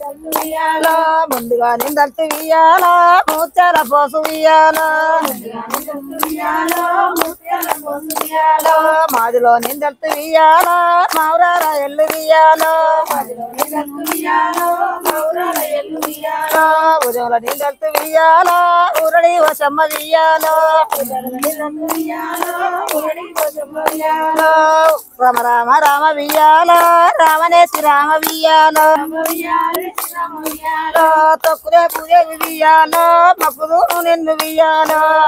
ఉయ్యాలో ముందుగా నిందల్తు వియ్యాల ముత్యాల పోసు వియ్యాల మాదిలో నిందల్తు వియ్యాల మౌరాల ఎల్లు వియ్యాల ఉదయంలో నిందల్తు వియ్యాల ఊరడి వశమ్మ వియ్యాల రామ రామ రామ వియ్యాల రామనేసి రామ వియ్యాల తొక్కులే పూజ వియ్యాల మక్కుదు నిన్ను వియ్యాల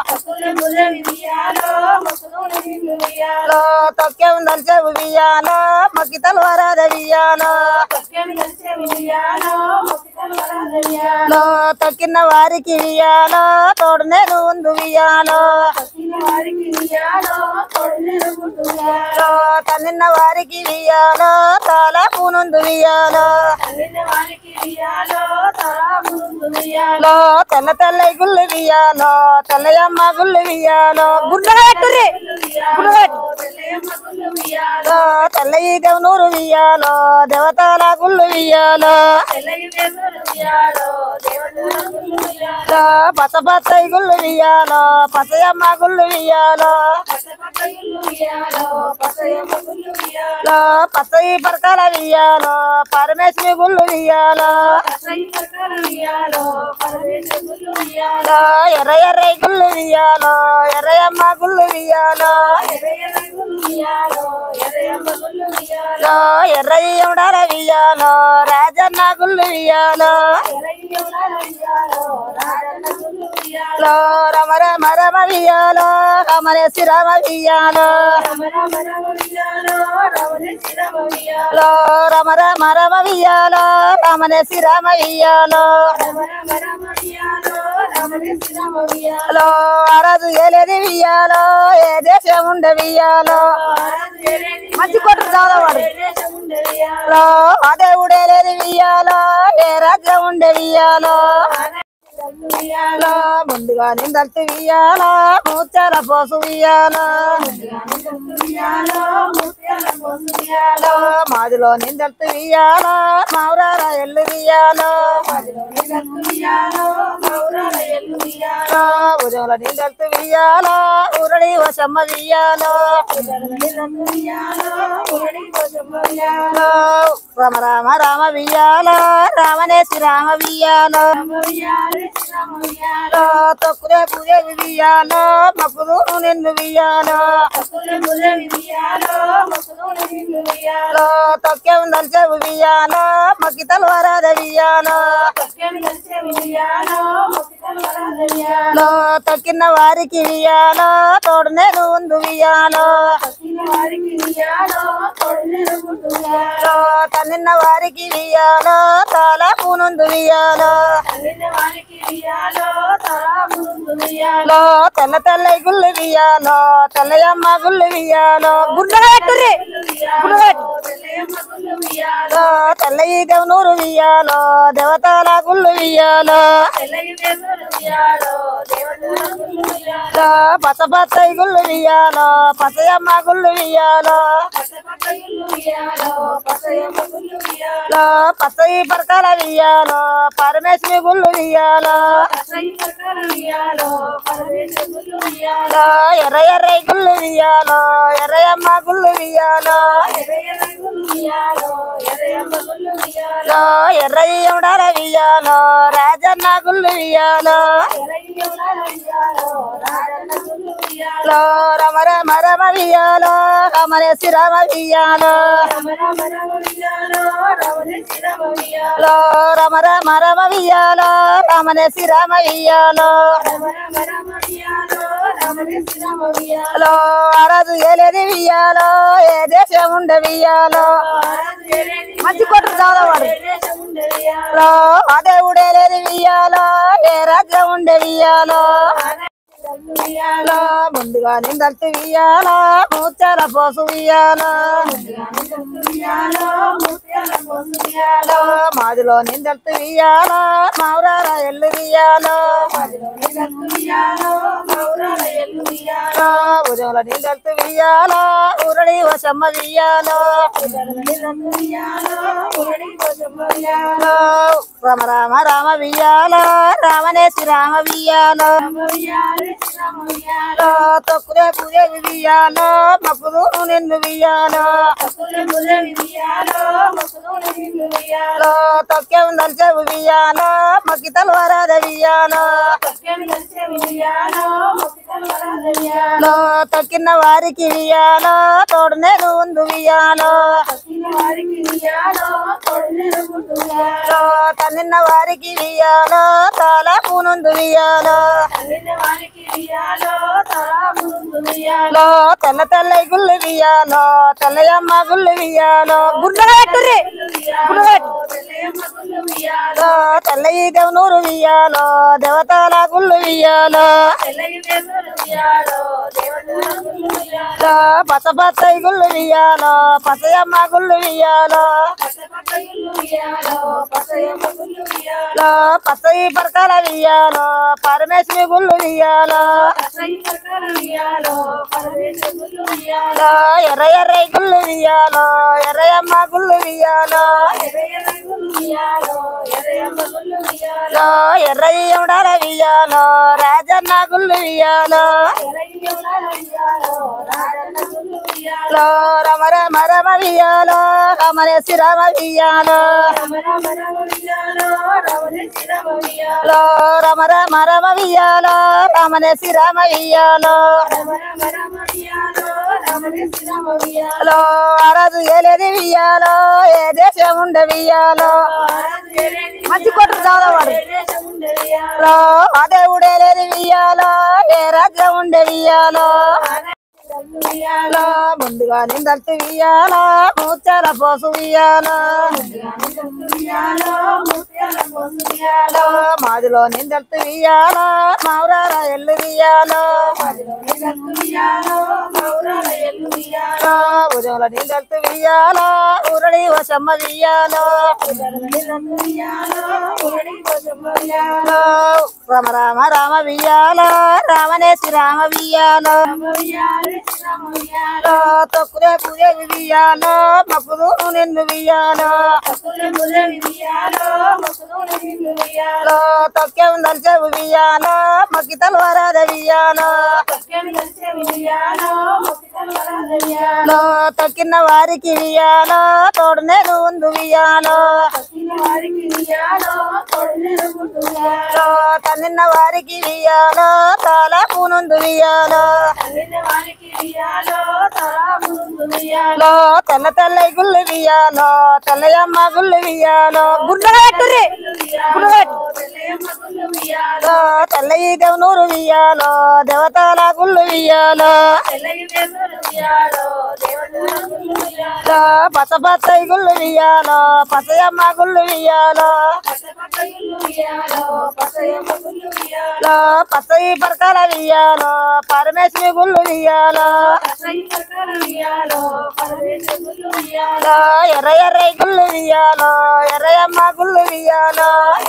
తొక్కే ఉందల్చే వియ్యాల మక్కి తలవరాద వియ్యాల తొక్కిన వారికి వియ్యాల తోడు నేను ఉందు వియ్యాల తన్నిన్న వారికి వియ్యాల తాల పూనుందు వియ్యాల తెల్ల తెల్ల గుళ్ళు వియ్యాలో తెల్లయమ్మ గుళ్ళు వియ్యాలో గుడ్డగా పెట్టుర్రి తెల్లయి గవనూరు వియ్యాలో దేవతల గుళ్ళు వియ్యాలో పచ్చ పచ్చయి గుళ్ళు వియ్యాలో పచ్చయమ్మ గుళ్ళు వియ్యాలో పచ్చయి పరకాల వియ్యాలో పరమేశ్వరి గుళ్ళు వియ్యాలో ఎర్ర ఎర్ర గుళ్ళు వియ్యాలో ఎర్రయమ్మ గుళ్ళు వియ్యాలో ఎర్రయ్య ఉండాల వియ్యాలో రాజన్న గుళ్ళు వియ్యాలో రమ రమ రమ వియ్యాలో రమణేసి రమ వియ్యాలో రమ రమ రమ వియ్యాలో రమణేసి రమ వియ్యాలో లో అరదు ఏలేది వియ్యాలో ఏ దేశం ఉండ వియ్యాలో మంచి కొట్టు చదవాడు లో అదే ఉడేలేది వియ్యాలో ఏ రాజ్యం ఉండే వియ్యాలో వియ్యాలో ముందుగా నిందల్తు వియ్యాలో ముత్యాల పోసు వియ్యాలో మాదిలో నిందల్తు వియ్యాలో మౌరాల ఎల్లు వియ్యాలో ఉదయంలో నిందల్తు వియ్యాలో ఊరడి వశమ్మ వియ్యాలో రామ రామ రామ వియ్యాల రామనేసి రామ వియ్యాల తొక్కులే పూజ వియ్యాల మక్కుదు నిన్ను వియ్యాల తొక్కే ఉందల్చే వియ్యాల మక్కి తలవరాద వియ్యాల తొక్కిన వారికి వియ్యాల తోడు నేను ఉందు వియ్యాల తన్నిన్న వారికి వియ్యాల తాల పూనుందు వియ్యాల తెల్ల తెల్ల గుళ్ళు వియ్యాలో తెల్లయమ్మ గుళ్ళు వియ్యాలో గుడ్డగా పెట్టుర్రి తెల్లయి గవనూరు వియ్యాలో దేవతల గుళ్ళు వియ్యాలో పచ్చ పచ్చయి గుళ్ళు వియ్యాలో పచ్చయమ్మ గుళ్ళు వియ్యాలో పచ్చయి పరకాల వియ్యాలో పరమేశ్వరి గుళ్ళు వియ్యాలో ఎర్ర ఎర్ర గుళ్ళు వియ్యాలో ఎర్రయమ్మ గుళ్ళు వియ్యాలో ఎర్రయ్య ఉండాల వియ్యాలో రాజన్న గుళ్ళు వియ్యాలో రమ రమ రమ వియ్యాలో రమణేసి రమ వియ్యాలో రమ రమ రమ వియ్యాలో రమణేసి రమ వియ్యాలో అరదు ఏలేది వియ్యాలో ఏ దేశం ఉండ వియ్యాలో మంచి కొట్టు చదవాడు అదే ఉడేలేది వియ్యాలో ఏ రాజ్యం ఉండే వియ్యాలో ఉయ్యాలో ముందుగా నిందల్తు ఉయ్యాల ముత్యాల పోసు ఉయ్యాలో ఉయ్యాలో మాదిలో నిందల్తు ఉయ్యాల మౌరాల ఎల్లు ఉయ్యాలో ఉదయంలో నిందల్తు ఉయ్యాల ఊరడి వశమ్మ ఉయ్యాలో రామ రామ రామ వియ్యాల రామనేసి రామ వియ్యాలో తొక్కులే పూజ వియ్యాలో మక్కుదు నిన్ను వియ్యాలో తొక్కే ఉందలిచే వియ్యాలో మక్కితలు వరాద వియ్యాలో తొక్కిన వారికి వియ్యాలో తోడు నేను ఉంది వియ్యాలో తన్నిన్న వారికి వియ్యాలో తాళ పూనుందు వియ్యాలో లో తెల్ల తెల్ల గుళ్ళు వియ్యాలో తెల్లయమ్మ గుళ్ళు వియ్యాలో గుడ్డ పెట్టుర్రి గుడ్డ పెట్టు తెల్ల ఈ దేవనూరు వియ్యాలో దేవతల గుళ్ళు వియ్యాలో పచ్చ పచ్చ గుళ్ళు వియ్యాలో పచ్చయమ్మ గుళ్ళు వియ్యాలో లో పచ్చ ఈ పరకాల వియ్యాలో పరమేశ్వరి గుళ్ళు వియ్యాలో లో ఎర్ర ఎర్ర గుళ్ళు వియ్యాలో ఎర్రయమ్మ గుళ్ళు వియ్యాలో లో ఎర్ర ఉండాల వియ్యాలో రాజన్న గుళ్ళు వియ్యాలో లో రమ రమ రమ వియ్యాలో రమణేసి రమ వియ్యాలో లో రమ రమ రమ వియ్యాలో రమణేసి రమ వియ్యాలో లో అరదు ఏలేది వియ్యాలో ఏ దేశం ఉండ వియ్యాలో మంచి కొట్టు చదవాడు లో అదే ఉడేలేది వియ్యాలో ఏ రాజ్యం ఉండే వియ్యాలో వియ్యాలో ముందుగా నిందల్తు వియ్యాలో ముత్యాల పోసు వియ్యాలో వియ్యాలో మాదిలో నిందల్తు వియ్యాలో మౌరాల ఎల్లు వియ్యాలో ఉదయంలో నిందల్తు వియ్యాలో ఊరడి వశమ్మ వియ్యాలో రామ రామ రామ వియ్యాలో రామనేసి రామ వియ్యాలో తొక్కులే పూజ వియ్యాలో మక్కుదు నిన్ను వియ్యాలో తొక్కే ఉందలిచే వియ్యాలో మక్కితలు వరాద వియ్యాలో లో తొక్కిన వారికి వియ్యాలో తోడు నేను ఉంది వియ్యాలో లో తన్నిన్న వారికి వియ్యాలో తాళ పూనుందు వియ్యాలో లో తెల్ల తెల్ల గుళ్ళు వియ్యాలో తెల్లయమ్మ గుళ్ళు వియ్యాలో గుడ్డ పెట్టుర్రి గుడ్డ పెట్టు లో తెల్ల ఈ దేవనూరు వియ్యాలో దేవతల గుళ్ళు వియ్యాలో లో పచ్చ పచ్చ గుళ్ళు వియ్యాలో పచ్చయమ్మ గుళ్ళు వియ్యాలో లో పచ్చ ఈ పరకాల వియ్యాలో పరమేశ్వరి గుళ్ళు వియ్యాలో లో ఎర్ర ఎర్ర గుళ్ళు వియ్యాలో ఎర్రయమ్మ గుళ్ళు వియ్యాలో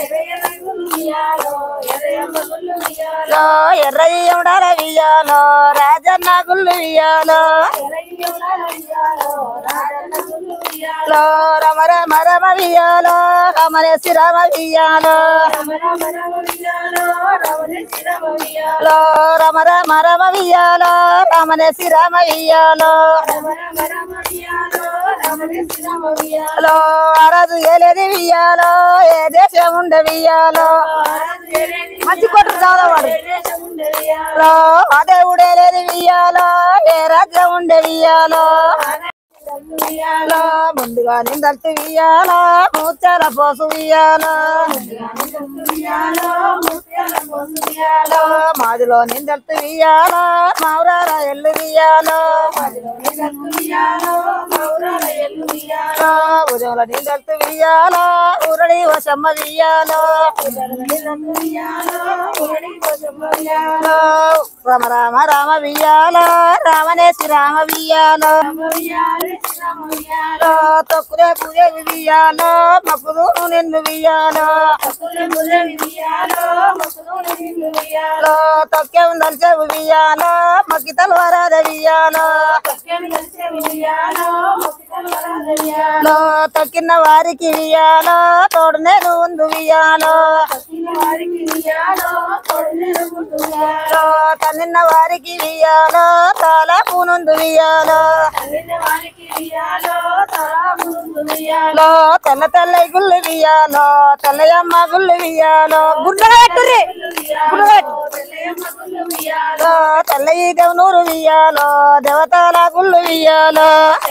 లో ఎర్ర ఉండాల వియ్యాలో రాజన్న గుళ్ళు వియ్యాలో లో రమ రమ రమ వియ్యాలో రమణేసి రమ వియ్యాలో లో రమ రమ రమ వియ్యాలో రమణేసి రమ వియ్యాలో లో అరదు ఏలేది వియ్యాలో ఏ దేశం ఉండ వియ్యాలో మంచి కొట్టు చదవాడు లో అదే ఉడేలేది వియ్యాలో ఏ రాజ్యం ఉండే వియ్యాలో వియ్యాలో ముందుగా నిందల్తు వియ్యాలో ముత్యాల పోసు వియ్యాలో వియ్యాలో మాదిలో నిందల్తు వియ్యాలో మౌరాల ఎల్లు వియ్యాలో ఉదయంలో నిందల్తు వియ్యాలో ఊరడి వశ వశమ్మ వియ్యాలో రామ రామ రామ వియ్యాలో రామనేసి రామ వియ్యాలో తొక్కులే పూజ వియ్యాలో మక్కుదు నిన్ను వియ్యాలో తొక్కే ఉందలిచే వియ్యాలో మక్కితలు వరాద వియ్యాలో తొక్కిన వారికి వియ్యాలో తోడు నేను ఉంది వియ్యాలో తన్నిన్న వారికి వియ్యాలో తాల పూనుందు వియ్యాలో లో తెల్ల తెల్ల గుళ్ళు వియ్యాలో తెల్లయమ్మ గుళ్ళు వియ్యాలో గుడ్డ పెట్టుర్రి గుడ్డ పెట్టు లో తెల్ల ఈ దేవునూరు వియ్యాలో దేవతల గుళ్ళు వియ్యాలో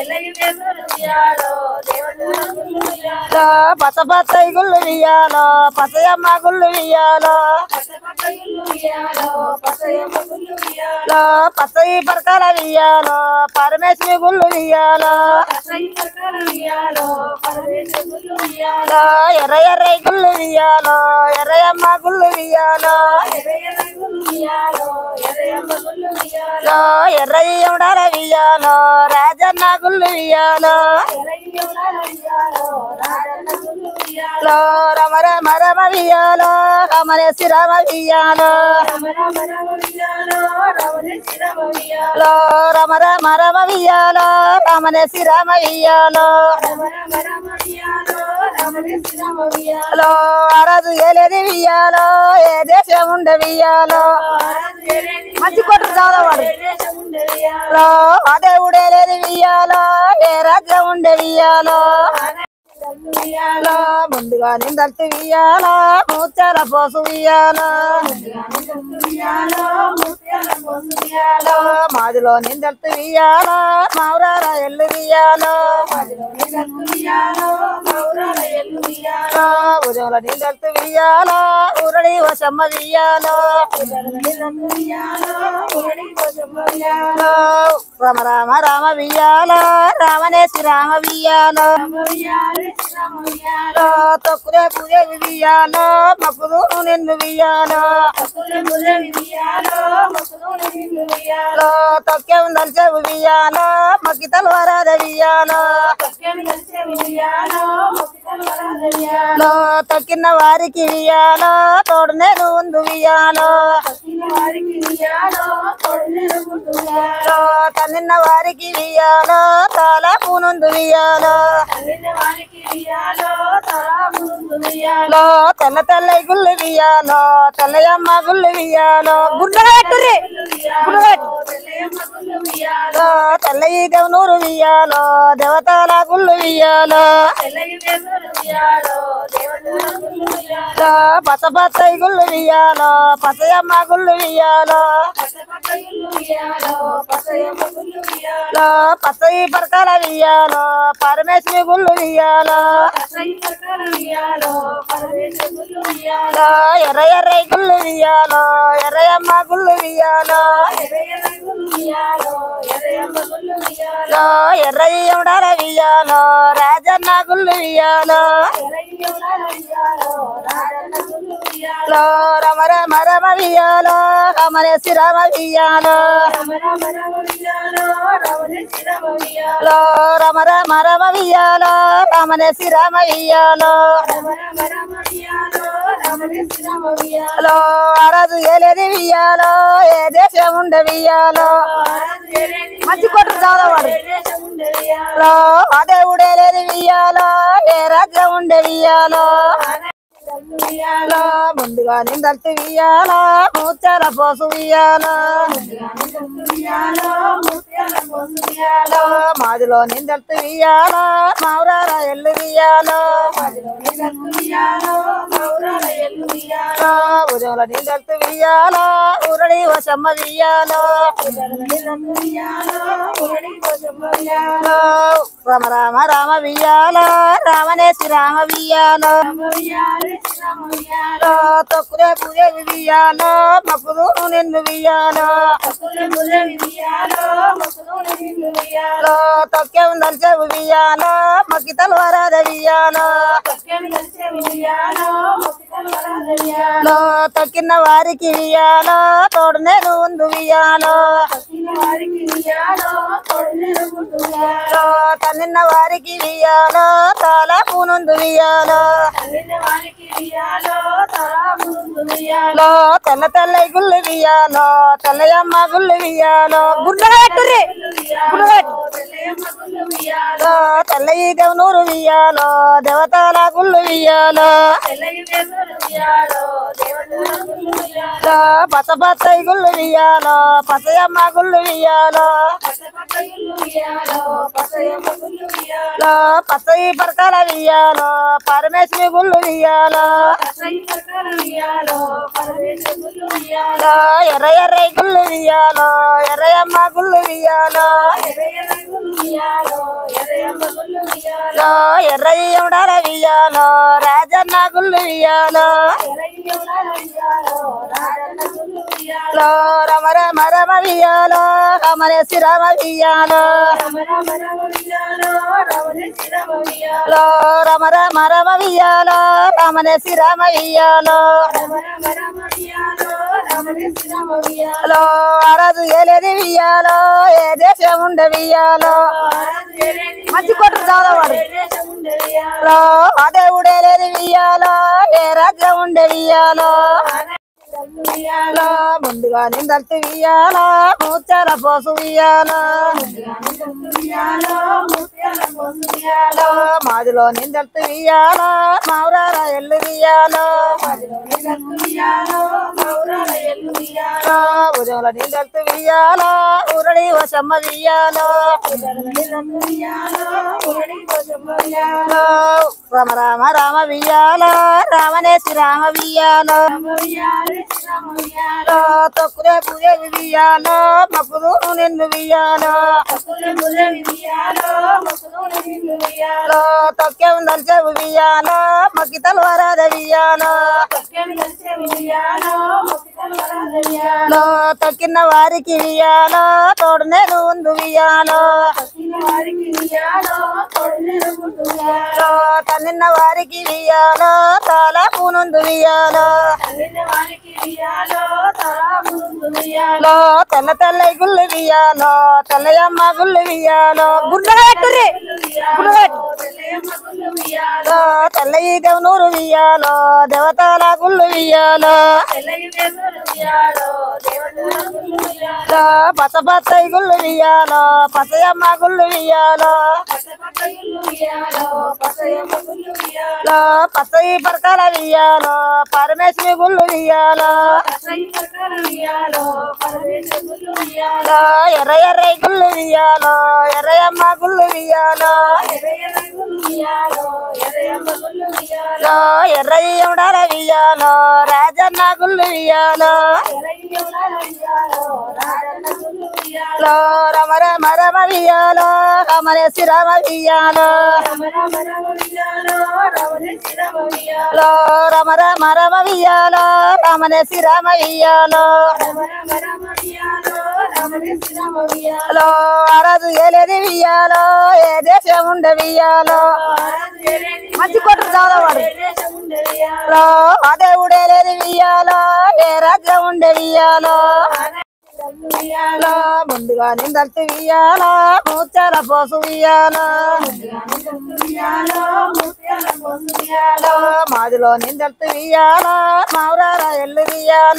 లో పచ్చ పచ్చ గుళ్ళు వియ్యాలో పచ్చయమ్మ గుళ్ళు వియ్యాలో లో పచ్చ ఈ పరకాల వియ్యాలో పరమేశ్వరి గుళ్ళు వియ్యాలో లో ఎర్ర ఎర్ర గుళ్ళు వియ్యాలో ఎర్రయమ్మ గుళ్ళు వియ్యాలో లో ఎర్ర ఉండాల వియ్యాలో రాజన్న గుళ్ళు వియ్యాలో లో రమ రమ రమ వియ్యాలో రమణేసి రమ వియ్యాలో లో రమ రమ రమ వియ్యాలో రమణేసి రమ వియ్యాలో లో అరదు ఏలేది వియ్యాలో ఏ దేశం ఉండ వియ్యాలో మంచి కొట్టు చదవాడు లో ఆ దేవుడే లేని వియ్యాలో ఏ రాజ్యం ఉండే వియ్యాలో వియ్యాలో ముందుగా నిందల్తి వియ్యాలో ముత్యాల పోసు వియ్యాలో వియ్యాలో మాదిలో నిందల్తి వియ్యాలో మౌరాల ఎల్లు వియ్యాలో ఉదయంలో నిందల్తి వియ్యాలో ఊరడి వశమ్మ వియ్యాలో రామ రామ రామ వియ్యాలో రామనేసి రామ వియ్యాలో తొక్కులే పూజ వియ్యాలో మక్కుదు నిన్ను వియ్యాలో తొక్కే ఉందలిచే వియ్యాలో మక్కితలు వరాద వియ్యాలో తొక్కిన వారికి వియ్యాలో తోడు నేను ఉంది వియ్యాలో తన్నిన్న వారికి వియ్యాలో తాల పూనుందు వియ్యాలో లో తెల్ల తెల్ల గుళ్ళు వియ్యాలో తెల్లయమ్మ గుళ్ళు వియ్యాలో గుడ్డ పెట్టుర్రి గుడ్డ పెట్టు లో తెల్ల ఈ దేవునూరు వియ్యాలో దేవతల గుళ్ళు వియ్యాలో లో పచ్చ పచ్చ గుళ్ళు వియ్యాలో పచ్చయమ్మ గుళ్ళు వియ్యాలో లో పచ్చ ఈ పరకాల వియ్యాలో పరమేశ్వరి గుళ్ళు వియ్యాలో లో ఎర్ర ఎర్ర గుళ్ళు వియ్యాలో ఎర్రయమ్మ గుళ్ళు వియ్యాలో లో ఎర్ర ఉండాల వియ్యాలో రాజన్న గుళ్ళు వియ్యాలో లో రమ రమ రమ వియ్యాలో రమణేసి రమ వియ్యాలో లో రమ రమ రమ వియ్యాలో రమణేసి రమ వియ్యాలో లో అరదు ఏలేది వియ్యాలో ఏ దేశం ఉండ వియ్యాలో మంచి కొట్టు చదవాడు లో ఆ దేవుడే లేని వియ్యాలో ఏ రాజ్యం ఉండే వియ్యాలో వియ్యాలో ముందుగా నిందల్తి వియ్యాలో ముత్యాల పోసు వియ్యాలో వియ్యాలో మాదిలో నిందల్తి వియ్యాలో మౌరాల ఎల్లు వియ్యాలో ఉదయంలో నీళ్ళెత్తు వియ్యాల ఊరడి వశమ్మ వియ్యాల రామ రామ రామ వియ్యాల రామనేసి రామ వియ్యాల తొక్కులే పూజే వియ్యాల మక్కులు నిన్ను వియ్యాల తొక్కే ఉందలిచే వియ్యాల మక్కితలు వరాద వియ్యాల తొక్కిన వారికి వియ్యాల తోడు నేను ఉందు వియ్యాల తన్నిన్న వారికి వియ్యాల తాల పూనుందు వియ్యాల తెల్ల తెల్ల గుళ్ళు వియ్యాల తెల్లయమ్మ గుళ్ళు వియ్యాల గుడ్డగా పెట్టుర్రి తెల్ల ఈ గవనూరు వియ్యాల దేవతల గుళ్ళు వియ్యాల పచ్చ పచ్చ గుళ్ళు వియ్యాల పచ్చయమ్మ గుళ్ళు వియ్యాల పచ్చయి పరకాల వియ్యాల పరమేశ్వరి గుళ్ళు వియ్యాల ఎర్ర ఎర్ర గుళ్ళు వియ్యాల ఎర్రయమ్మ గుళ్ళు వియ్యాల ఎర్రయ్య ఉండాల వియ్యాల రాజన్న గుళ్ళు వియ్యాల రమ రమ రమ వియ్యాల రమణేసి రామ వియ్యాల రమ రమ రమ వియ్యాల రమణేసి రామ వియ్యాల అరదు ఏలేది వియ్యాలో ఏ దేశం ఉండ వియ్యాలో మంచి కొట్టు చదవాడు అదే ఉడేలేది వియ్యాలో ఏ రాజ్యం ఉండే వియ్యాలో ముందుగా నిందల్తు వియ్యాల ముచ్చల పోసు వియ్యాల మాదిలో నిందల్తు వియ్యాల మౌరాల ఎల్లు వియ్యాల ఉదయంలో నిందల్తు వియ్యాల ఊరడి వశమ్మ వియ్యాల రామ రామ రామ వియ్యాల రామనేసి రామ వియ్యాల తొక్కులే పూజే వియ్యాల మక్కులు నిన్ను వియ్యాల తొక్కే ఉందలిచే వియ్యాల మక్కితలు వరాద వియ్యాల తొక్కిన వారికి వియ్యాల తోడు నేను ఉందు వియ్యాల తన్నిన్న వారికి వియ్యాల తాల పూనుందు వియ్యాల తెల్ల తెల్ల గుళ్ళు వియ్యాల తెల్లయమ్మ గుళ్ళు వియ్యాల గుడ్డగా పెట్టుర్రి తెల్ల ఈ గవనూరు వియ్యాల దేవతల గుళ్ళు వియ్యాల పచ్చ పచ్చ గుళ్ళు వియ్యాల పచ్చయమ్మ గుళ్ళు వియ్యాల పచ్చయి పరకాల వియ్యాల పరమేశ్వరి గుళ్ళు వియ్యాల ఎర్ర ఎర్ర గుళ్ళు వియ్యాల ఎర్రయమ్మ గుళ్ళు వియ్యాల ఎర్రయ్య ఉండాల వియ్యాల రాజన్న గుళ్ళు వియ్యాల రమ రమ రమ వియ్యాల రమణేసి రామ వియ్యాల రమ రమ రమ వియ్యాల రమణేసి రామ వియ్యాల అరదు ఏలేది వియ్యాలో ఏ దేశం ఉండ వియ్యాలో మంచి కొట్టు చదవాడు అదే ఉడేలేది వియ్యాలో ఏ రాజ్యం ఉండే వియ్యాలో ముందుగా నిందల్తు వియ్యాల ముచ్చల పోసు వియ్యాల మాదిలో నిందల్తు వియ్యాల మౌరాల ఎల్లు వియ్యాల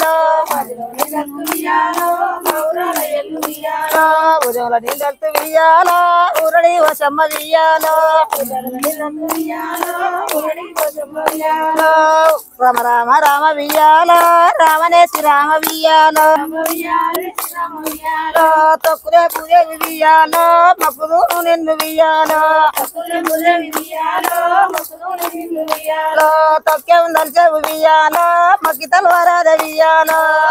ఉదయంలో నిందల్తు వియ్యాల ఊరడి వశమ్మ వియ్యాల రామ రామ రామ వియ్యాల రామనేసి రామ వియ్యాల తొక్కులే పూజే వియ్యాల మక్కుదు నిన్ను వియ్యాల తొక్కే ఉందల్చే వియ్యాల మక్కితలు వరాద వియ్యాల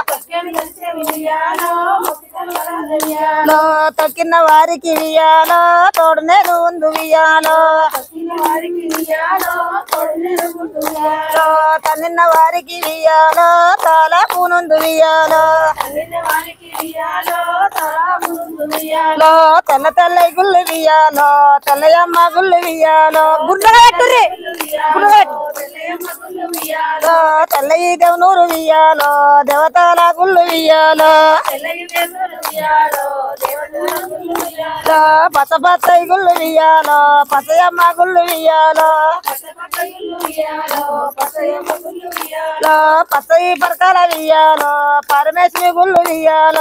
తొక్కిన వారికి వియ్యాల తోడు నేను ఉందు వియ్యాల తన్నిన్న వారికి వియ్యాల తాల పూనుందు వియ్యాల తెల్ల తెల్ల గుళ్ళు వియ్యాల తెల్లయమ్మ గుళ్ళు వియ్యాల గుడ్డగా పెట్టుర్రి గుడ్డగా పెట్టు తెల్లయి దేవునూరు వియ్యాల దేవతల గుళ్ళు వియ్యాల పచ్చ పచ్చయి గుళ్ళు వియ్యాల పచ్చయమ్మ గుళ్ళు వియ్యాల పచ్చయి పరకాల వియ్యాల పరమేశ్వరి గుళ్ళు వియ్యాల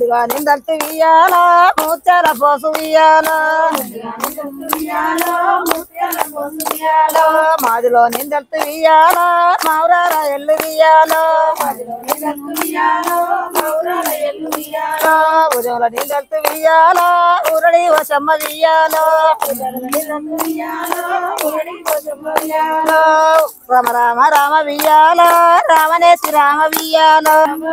ముందుగా నిందల్తి వియ్యాల ముత్యాల పోసు వియ్యాల మాదిలో నిందల్తి వియ్యాల మౌరాల ఎల్లు వియ్యాల ఉదయంలో నిందల్తి వియ్యాల ఉరడి వశమ్మ వియ్యాల రామ రామ రామ వియ్యాల రామనేసి రామ వియ్యాల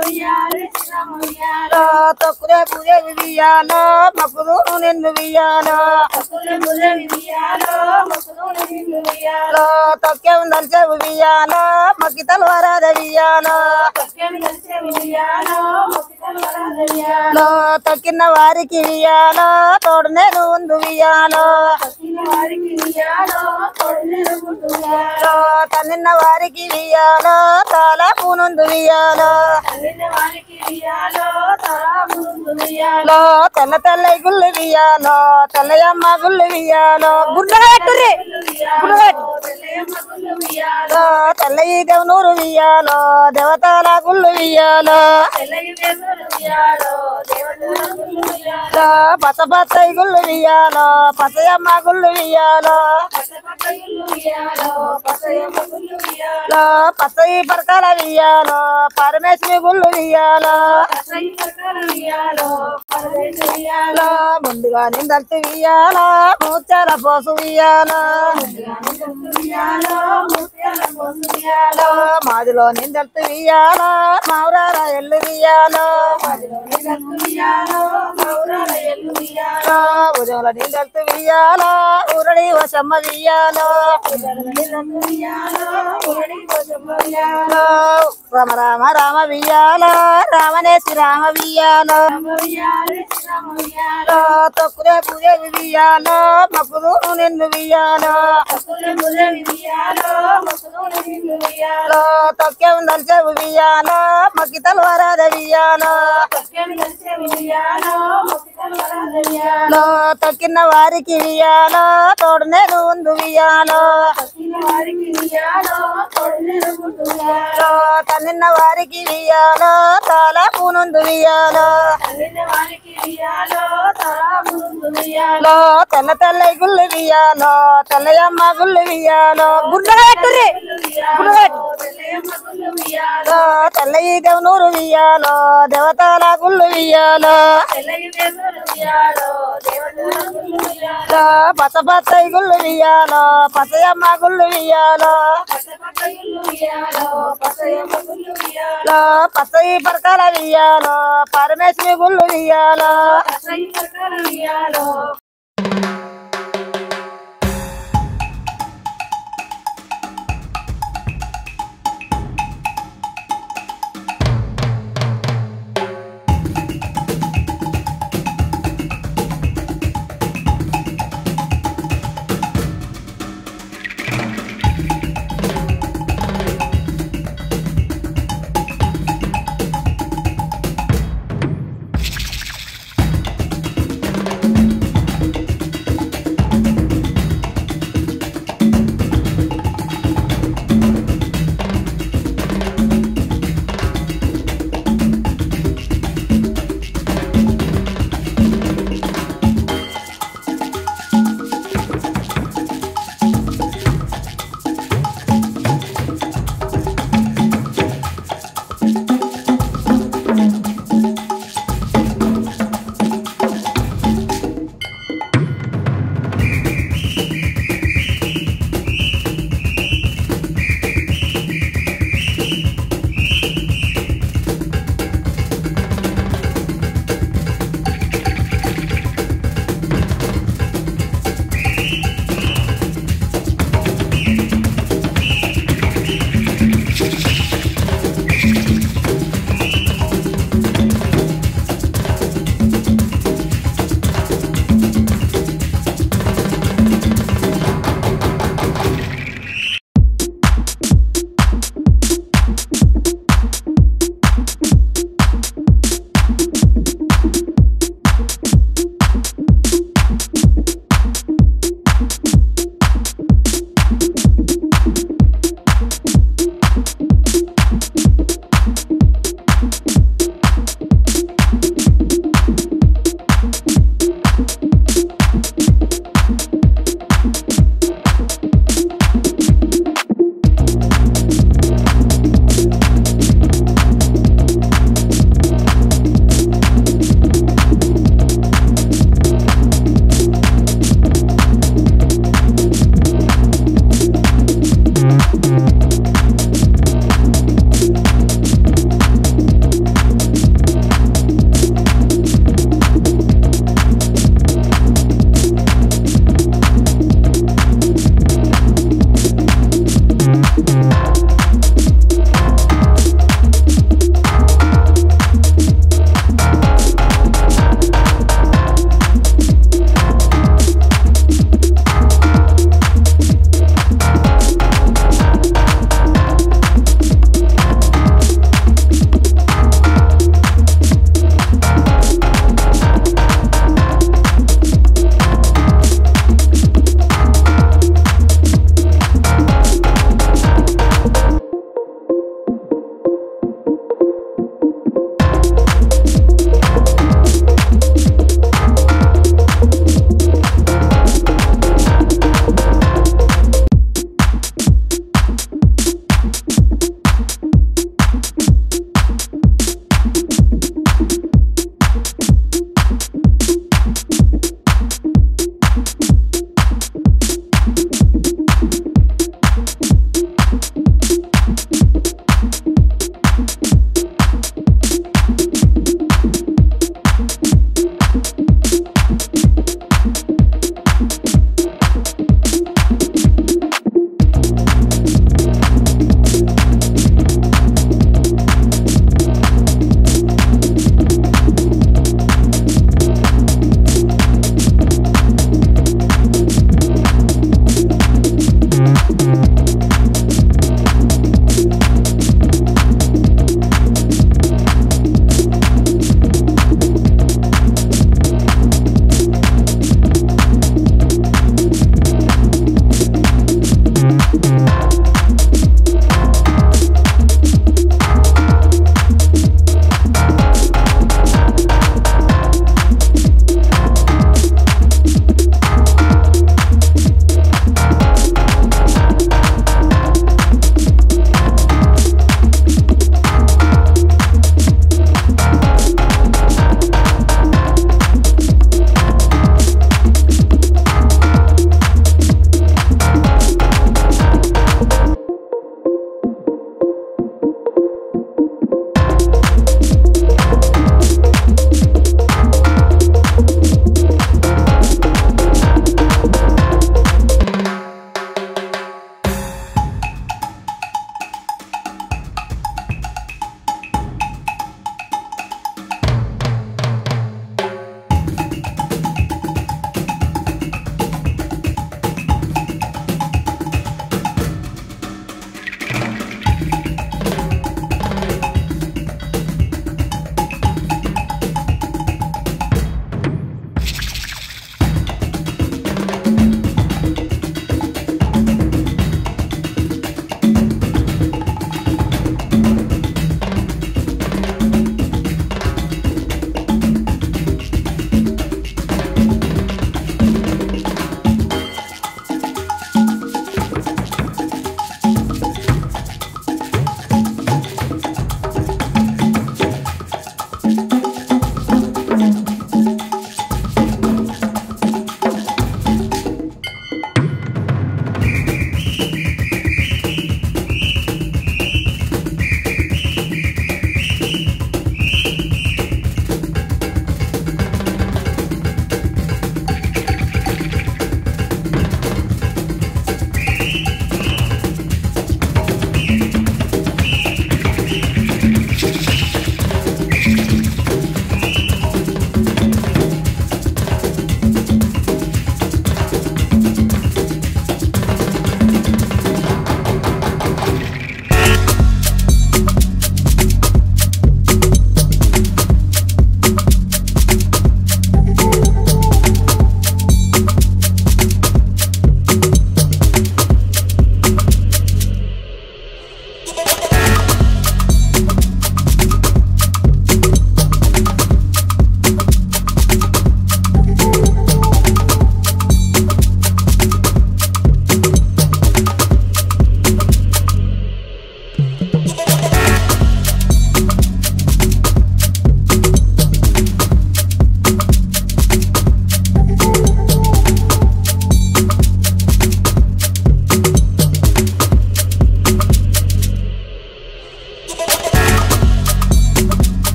తొక్కులే పూజ వియ్యాల మక్కుదు నిన్ను వియ్యాల తొక్కే ఉందలిచే వియ్యాల మక్కితలు వరాద వియ్యాల తొక్కిన వారికి వియ్యాల తోడు నేను ఉంది వియ్యాల తన్నిన్న వారికి వియ్యాల తాల పూనుందు వియ్యాల తెల్ల తెల్ల గుళ్ళు వియ్యాల తెల్లయమ్మ గుళ్ళు వియ్యాల గుడ్డ పెట్టుర్రి గుడ్డ పెట్టు తెల్ల ఈ దేవనూరు వియ్యాల దేవతల గుళ్ళు వియ్యాల పచ్చ పచ్చ గుళ్ళు వియ్యాల పచ్చయమ్మ గుళ్ళు వియ్యాల పచ్చయి పరకాల వియ్యాల పరమేశ్వరి గుళ్ళు వియ్యాల ముందుగా నిందల్తి వియ్యాల ముత్యాల పోసు వియ్యాల మాదిలో నిందల్తి వియ్యాల మౌరాల ఎల్లు వియ్యాల ఉదయంలో నిందల్తి వియ్యాల ఊరడి వశమ్మ వియ్యాల రామ రామ రామ వియ్యాల రామనేసి రామ వియ్యాల తొక్కులే పూజ వియ్యాల మక్కుదు నిన్ను వియ్యాల తొక్కే ఉందలిచే వియ్యాల మక్కితలు వరాద వియ్యాల తొక్కిన వారికి వియ్యాల తోడు నేను ఉంది వియ్యాల తన్నిన్న వారికి వియ్యాల తాల పూనుందు వియ్యాల తెల్ల తెల్ల గుళ్ళు వియ్యాల తెల్లయమ్మ గుళ్ళు వియ్యాల గుడ్డ పెట్టుర్రి గుడ్డ పెట్టు తెల్ల ఈ దేవనూరు వియ్యాల దేవతల గుళ్ళు వియ్యాల పచ్చ పచ్చ గుళ్ళు వియ్యాల పచ్చయమ్మ గుళ్ళు వియ్యాల పచ్చయి పరకాల వియ్యాల పరమేశ్వరి గుళ్ళు వియ్యాల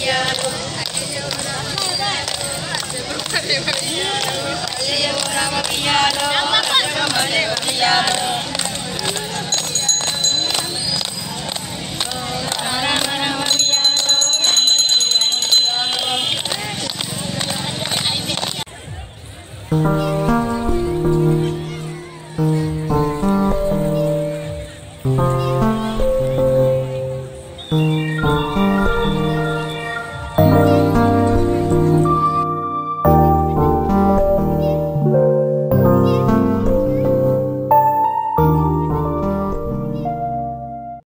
ఆ